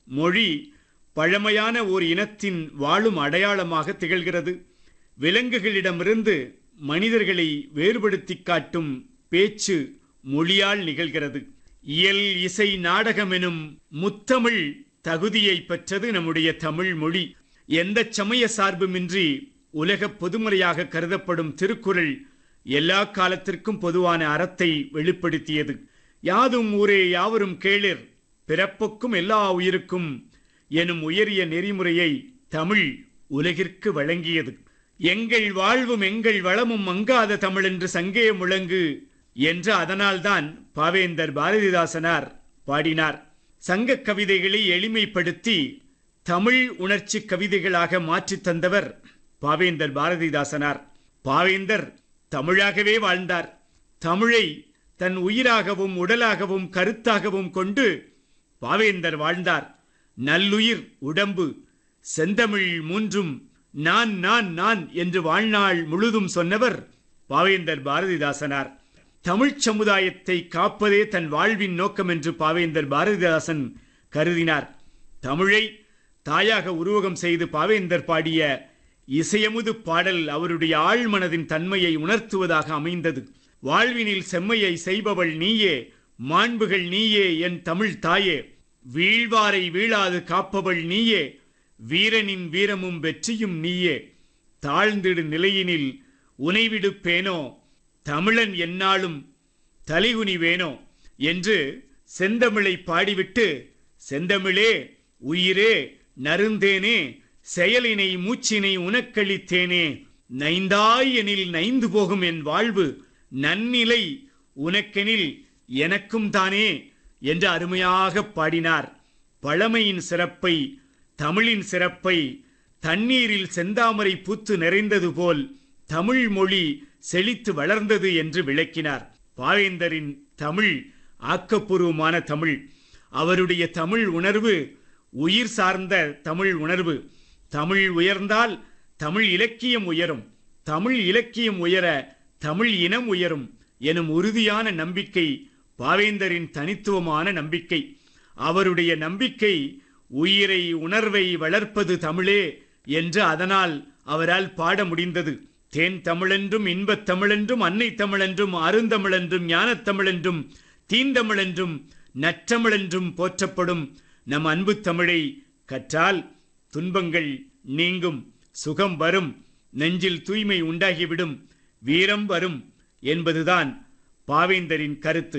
மொழி பழமையான ஓர் இனத்தின் வாழும் அடையாளமாக திகழ்கிறது விலங்குகளிடமிருந்து மனிதர்களை வேறுபடுத்திக் காட்டும் பேச்சு மொழியால் நிகழ்கிறது இயல் இசை நாடகம் எனும் முத்தமிழ் தகுதியை பெற்றது நம்முடைய தமிழ் மொழி எந்த சமய சார்புமின்றி உலக பொதுமறையாக கருதப்படும் திருக்குறள் எல்லா காலத்திற்கும் பொதுவான அறத்தை வெளிப்படுத்தியது யாதும் ஊரே யாவரும் கேளிர் பிறப்புக்கும் எல்லா உயிருக்கும் எனும் உயரிய நெறிமுறையை தமிழ் உலகிற்கு வழங்கியது எங்கள் வாழ்வும் எங்கள் வளமும் மங்காத தமிழ் என்று சங்கே முழங்கு என்று அதனால்தான் பாவேந்தர் பாரதிதாசனார் பாடினார் சங்க கவிதைகளை எளிமைப்படுத்தி தமிழ் உணர்ச்சி கவிதைகளாக மாற்றித் தந்தவர் பாவேந்தர் பாரதிதாசனார் பாவேந்தர் தமிழாகவே வாழ்ந்தார் தமிழை தன் உயிராகவும் உடலாகவும் கருத்தாகவும் கொண்டு பாவேந்தர் வாழ்ந்தார் நல்லுயிர் உடம்பு செந்தமிழ் மூன்றும் நான் நான் நான் என்று வாழ்நாள் முழுதும் சொன்னவர் பாவேந்தர் பாரதிதாசனார் தமிழ்ச் சமுதாயத்தை காப்பதே தன் வாழ்வின் நோக்கம் என்று பாவேந்தர் பாரதிதாசன் கருதினார் தமிழை தாயாக உருவகம் செய்து பாவேந்தர் பாடிய இசையமுது பாடல் அவருடைய ஆழ்மனதின் தன்மையை உணர்த்துவதாக அமைந்தது வாழ்வினில் செம்மையை செய்பவள் நீயே மாண்புகள் நீயே என் தமிழ் தாயே வீழ்வாரை வீழாது காப்பவள் நீயே வீரனின் வீரமும் வெற்றியும் நீயே தாழ்ந்திடு நிலையினில் உனைவிடுப்பேனோ தமிழன் என்னாலும் தலைகுனிவேனோ என்று செந்தமிழை பாடிவிட்டு செந்தமிழே உயிரே நருந்தேனே செயலினை மூச்சினை உனக்களித்தேனே நைந்தாய் எனில் நைந்து போகும் என் வாழ்வு நன்னிலை உனக்கெனில் எனக்கும் தானே என்று அருமையாக பாடினார் பழமையின் சிறப்பை தமிழின் சிறப்பை தண்ணீரில் செந்தாமரை பூத்து நிறைந்தது போல் தமிழ் மொழி செழித்து வளர்ந்தது என்று விளக்கினார் பாவேந்தரின் தமிழ் ஆக்கப்பூர்வமான தமிழ் அவருடைய தமிழ் உணர்வு உயிர் சார்ந்த தமிழ் உணர்வு தமிழ் உயர்ந்தால் தமிழ் இலக்கியம் உயரும் தமிழ் இலக்கியம் உயர தமிழ் இனம் உயரும் எனும் உறுதியான நம்பிக்கை பாவேந்தரின் தனித்துவமான நம்பிக்கை அவருடைய நம்பிக்கை உயிரை உணர்வை வளர்ப்பது தமிழே என்று அதனால் அவரால் பாட முடிந்தது தேன் தமிழென்றும் இன்பத் தமிழென்றும் அன்னை தமிழென்றும் அருந்தமிழென்றும் ஞானத் தமிழென்றும் தீந்தமிழென்றும் நற்றமிழென்றும் போற்றப்படும் நம் அன்பு தமிழை கற்றால் துன்பங்கள் நீங்கும் சுகம் வரும் நெஞ்சில் தூய்மை உண்டாகிவிடும் வீரம் வரும் என்பதுதான் பாவேந்தரின் கருத்து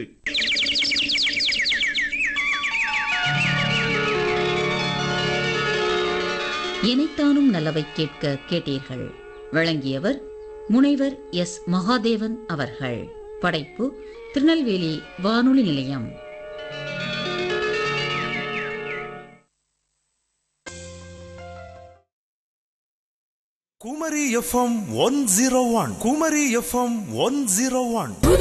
இணைத்தானும் நல்லவை கேட்க கேட்டீர்கள் வழங்கியவர் முனைவர் எஸ் மகாதேவன் அவர்கள் படைப்பு திருநெல்வேலி வானொலி நிலையம் Kumari FM one zero one Kumari FM one zero one